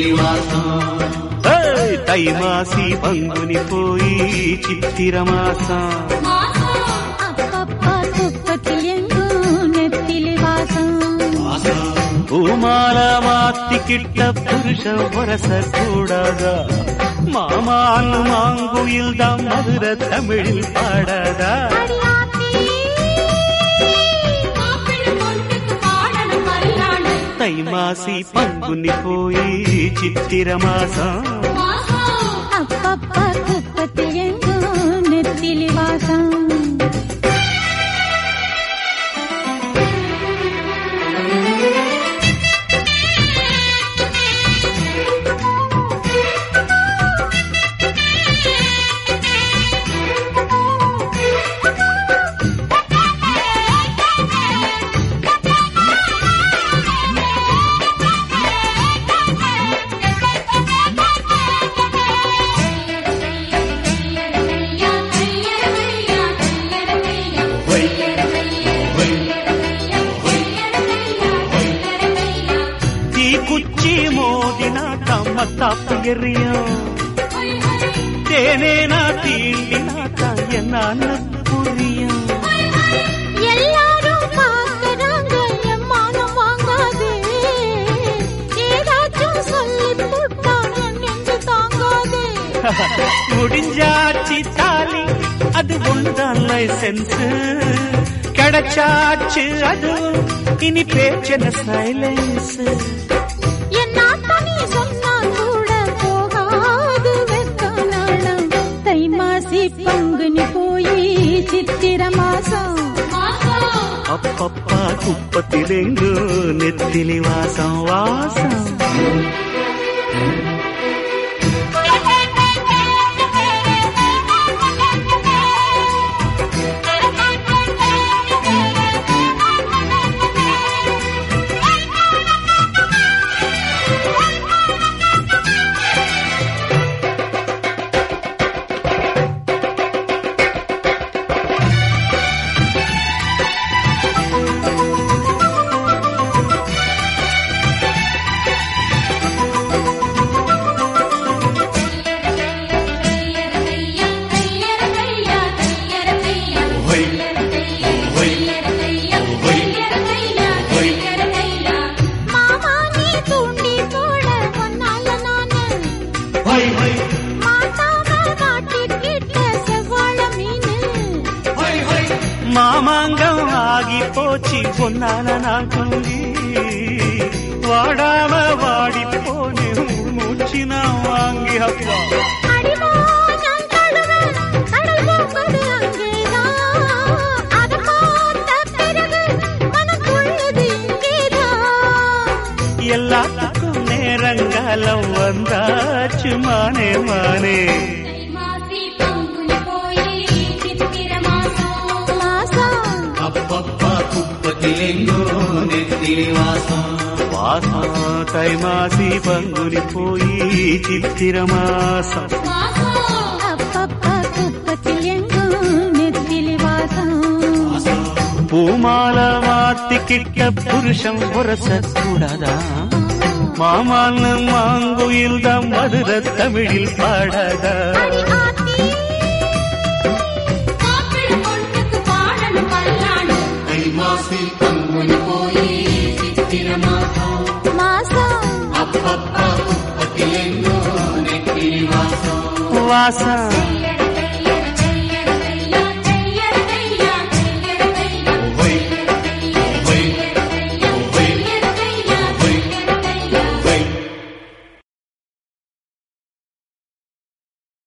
ఏయ్! తై మాసి పంగుని పోయి చిత్తిర మాసం అప్పప్ప కుప్పతిలెంగు నెత్తిలి వాసం பூமால மாத்திக்கிட்ட புருஷன் வரச கூடாதா மாமான்னு மாங்குயில் தான் மதுர தமிழில் பாடாதா அடியாத்தி மாப்பிள்ளை பொண்ணுக்கு பாடணும் மல்லாண்டு தை மாசி பங்குனி போய் சித்திர மாசம் అప్పప్ప కుప్పతిలెంగు నెత్తిలి వాసం தீ குச்சி மோதினா தம்மத்தாப்பு எறியும் தேனேனா தீண்டினா தான் என்னன்னு புரியும் எல்லாரும் பார்க்கறாங்க என் மானம் வாங்காதே ஏதாச்சும் சொல்லி போட்டா என் நெஞ்சு தாங்காதே முடிஞ்சாச்சு தாலி அது ஒன்றுதான் லைசன்ஸ் கிடைச்சாச்சு அது இனி பேச்சன சைலன்ஸ் என் நாட்டா நீ சொன்னா கூட போகாது வெக்காலம் தை மாசி பங்குனி போய் சித்திர மாசம் அப்பப்பா குப்பத்திலேங்கு நெத்திலி வாசம் வாசம் மாமா நீ தூண்டி போட பொன்னால நானு மாட்டாம மாட்டிக்கிட்ட செவ்வாழ மீனு மாமாங்கம் ஆகி போச்சு பொன்னால நான் தூங்கி வாடாம வாடி போனே மூச்சு நான் வாங்கி அப்பா அடிமோ நான் தழுவேன் கடல் போகுது அங்கேதான் அதை பார்த்த பிறகு மனம் துள்ளுது இங்கேதான் எல்லாத்துக்கும் நேரங்காலம் வந்தாச்சு மானே மானே மாசம் அப்பப்பா குப்பத்திலெங்கோ நெத்திலி வாசம் வாசம் தை மாசி பங்குனி போய் சித்திர மாசம் அப்பப்ப குப்பத்தில் எங்கும் நெத்திலி வாசம் பூமால மாத்திக்கிட்ட புருஷன் புரச கூடாதா மாமான்னு மாங்குயில் தான் மதுர தமிழில் பாடாதா அடி ஆத்தி மாப்பிள்ளை பொண்ணுக்கு பாடணும் பல்லாண்டு தை மாசி பங்குனி போய் சித்திர மாசம் மாசம் அப்பப்பா குப்பத்திலெங்கோ நெத்திலி வாசம் வாசம்